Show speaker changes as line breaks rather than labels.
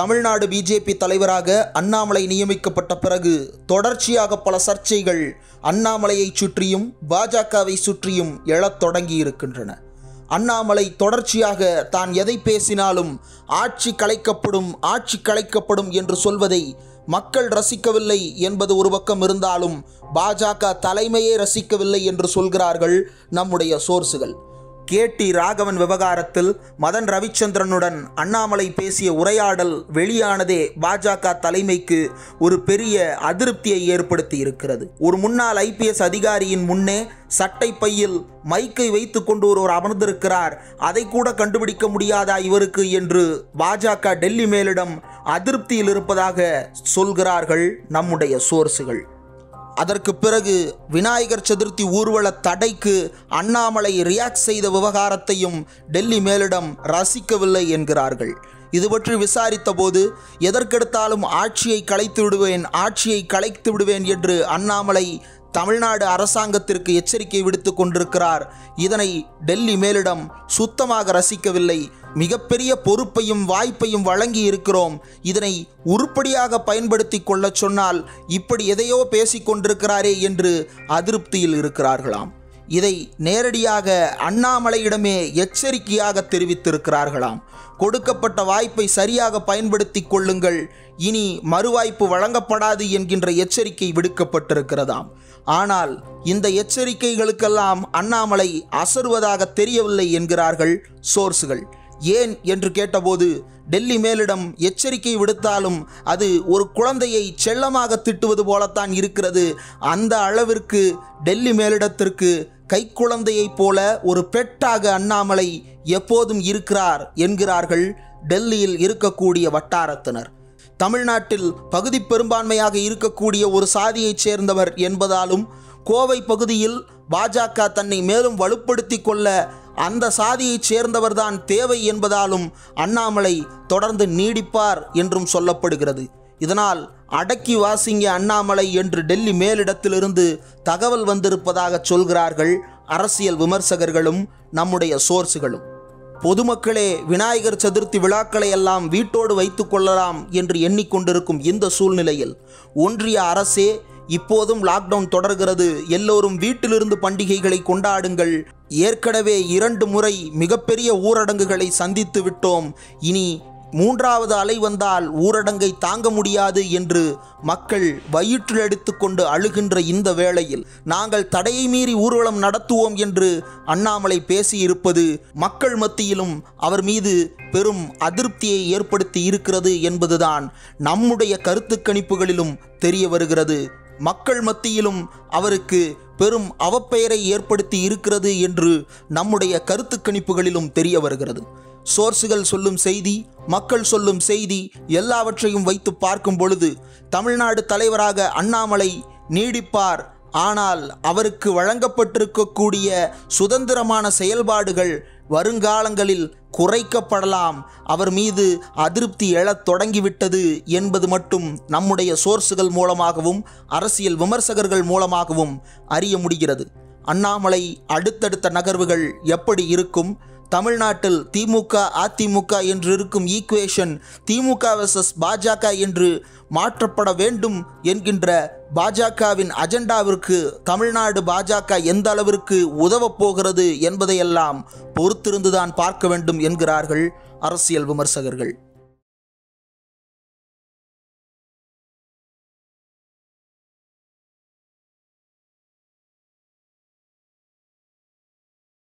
Tamil Nadu BJP தலைவராக அண்ணாமலை நியமிக்கப்பட்ட பிறகு தொடர்ச்சியாக பல சர்ச்சைகள் அண்ணாமலையை சுற்றியும் பாஜகவை சுற்றியும் எழத் தொடங்கியிருக்கின்றன அண்ணாமலை தொடர்ச்சியாக தான் எதை பேசினாலும் ஆட்சி கலைக்கப்படும் ஆட்சி கலைக்கப்படும் என்று சொல்வதை மக்கள் ரசிக்கவில்லை என்பது ஒரு பக்கம் இருந்தாலும் பாஜக தலைமையே ரசிக்கவில்லை என்று சொல்கிறார்கள் நம்முடைய சோர்ஸுகள் கே டி ராகவன் விவகாரத்தில் மதன் ரவிச்சந்திரனுடன் அண்ணாமலை பேசிய உரையாடல் வெளியானதே பாஜக தலைமைக்கு ஒரு பெரிய அதிருப்தியை ஏற்படுத்தி இருக்கிறது ஒரு முன்னாள் ஐபிஎஸ் அதிகாரியின் முன்னே சட்டை பையில் மைக்கை வைத்து கொண்டு ஒருவர் அமர்ந்திருக்கிறார் அதை கூட கண்டுபிடிக்க முடியாதா இவருக்கு என்று பாஜக டெல்லி மேலிடம் அதிருப்தியில் இருப்பதாக சொல்கிறார்கள் நம்முடைய சோர்ஸுகள் அதற்கு பிறகு விநாயகர் சதுர்த்தி ஊர்வல தடைக்கு அண்ணாமலை ரியாக்ட் செய்த விவகாரத்தையும் டெல்லி மேலிடம் ரசிக்கவில்லை என்கிறார்கள் இது பற்றி விசாரித்த போது எதற்கெடுத்தாலும் ஆட்சியை கலைத்து விடுவேன் ஆட்சியை கலைத்து விடுவேன் என்று அண்ணாமலை தமிழ்நாடு அரசாங்கத்திற்கு எச்சரிக்கை விடுத்து கொண்டிருக்கிறார் இதனை டெல்லி மேலிடம் சுத்தமாக ரசிக்கவில்லை மிகப்பெரிய பொறுப்பையும் வாய்ப்பையும் வழங்கி இருக்கிறோம் இதனை உருப்படியாக பயன்படுத்தி கொள்ளச் சொன்னால் இப்படி எதையோ பேசிக் கொண்டிருக்கிறாரே என்று அதிருப்தியில் இருக்கிறார்களாம் இதை நேரடியாக அண்ணாமலையிடமே எச்சரிக்கையாக தெரிவித்திருக்கிறார்களாம் கொடுக்கப்பட்ட வாய்ப்பை சரியாக பயன்படுத்தி கொள்ளுங்கள் இனி மறுவாய்ப்பு வழங்கப்படாது என்கின்ற எச்சரிக்கை விடுக்கப்பட்டிருக்கிறதாம் ஆனால் இந்த எச்சரிக்கைகளுக்கெல்லாம் அண்ணாமலை அசருவதாக தெரியவில்லை என்கிறார்கள் சோர்ஸுகள் ஏன் என்று கேட்டபோது டெல்லி மேலிடம் எச்சரிக்கை விடுத்தாலும் அது ஒரு குழந்தையை செல்லமாக திட்டுவது போலத்தான் இருக்கிறது அந்த அளவிற்கு டெல்லி மேலிடத்திற்கு கைக்குழந்தையைப் போல ஒரு பெட்டாக அண்ணாமலை எப்போதும் இருக்கிறார் என்கிறார்கள் டெல்லியில் இருக்கக்கூடிய வட்டாரத்தினர் தமிழ்நாட்டில் பகுதி பெரும்பான்மையாக இருக்கக்கூடிய ஒரு சாதியைச் சேர்ந்தவர் என்பதாலும் கோவை பகுதியில் பாஜக தன்னை மேலும் வலுப்படுத்தி கொள்ள அந்த சாதியைச் சேர்ந்தவர்தான் தேவை என்பதாலும் அண்ணாமலை தொடர்ந்து நீடிப்பார் என்றும் சொல்லப்படுகிறது இதனால் அடக்கி வாசிங்க அண்ணாமலை என்று டெல்லி மேலிடத்திலிருந்து தகவல் வந்திருப்பதாக சொல்கிறார்கள் அரசியல் விமர்சகர்களும் நம்முடைய சோர்ஸுகளும் பொதுமக்களே விநாயகர் சதுர்த்தி விழாக்களை எல்லாம் வீட்டோடு வைத்து கொள்ளலாம் என்று எண்ணிக்கொண்டிருக்கும் இந்த சூழ்நிலையில் ஒன்றிய அரசே இப்போதும் லாக்டவுன் தொடர்கிறது எல்லோரும் வீட்டிலிருந்து பண்டிகைகளை கொண்டாடுங்கள் ஏற்கனவே இரண்டு முறை மிகப்பெரிய ஊரடங்குகளை சந்தித்து விட்டோம் இனி மூன்றாவது அலை வந்தால் ஊரடங்கை தாங்க முடியாது என்று மக்கள் வயிற்றில் எடுத்துக்கொண்டு அழுகின்ற இந்த வேளையில் நாங்கள் தடையை மீறி ஊர்வலம் நடத்துவோம் என்று அண்ணாமலை பேசியிருப்பது மக்கள் மத்தியிலும் அவர் மீது பெரும் அதிருப்தியை ஏற்படுத்தி இருக்கிறது என்பதுதான் நம்முடைய கருத்து கணிப்புகளிலும் தெரிய வருகிறது மக்கள் மத்தியிலும் அவருக்கு பெரும் அவப்பெயரை ஏற்படுத்தி இருக்கிறது என்று நம்முடைய கருத்து கணிப்புகளிலும் தெரிய வருகிறது சோர்ஸுகள் சொல்லும் செய்தி மக்கள் சொல்லும் செய்தி எல்லாவற்றையும் வைத்து பார்க்கும் பொழுது தமிழ்நாடு தலைவராக அண்ணாமலை நீடிப்பார் ஆனால் அவருக்கு வழங்கப்பட்டிருக்கக்கூடிய சுதந்திரமான செயல்பாடுகள் வருங்காலங்களில் குறைக்கப்படலாம் அவர் மீது அதிருப்தி எழத் தொடங்கிவிட்டது என்பது மட்டும் நம்முடைய சோர்ஸுகள் மூலமாகவும் அரசியல் விமர்சகர்கள் மூலமாகவும் அறிய முடிகிறது அண்ணாமலை அடுத்தடுத்த நகர்வுகள் எப்படி இருக்கும் தமிழ்நாட்டில் திமுக அதிமுக என்று இருக்கும் ஈக்குவேஷன் திமுக வெர்சஸ் பாஜக என்று மாற்றப்பட வேண்டும் என்கின்ற பாஜகவின் அஜெண்டாவிற்கு தமிழ்நாடு பாஜக எந்த அளவிற்கு உதவப் போகிறது என்பதையெல்லாம் பொறுத்திருந்துதான் பார்க்க வேண்டும் என்கிறார்கள் அரசியல் விமர்சகர்கள்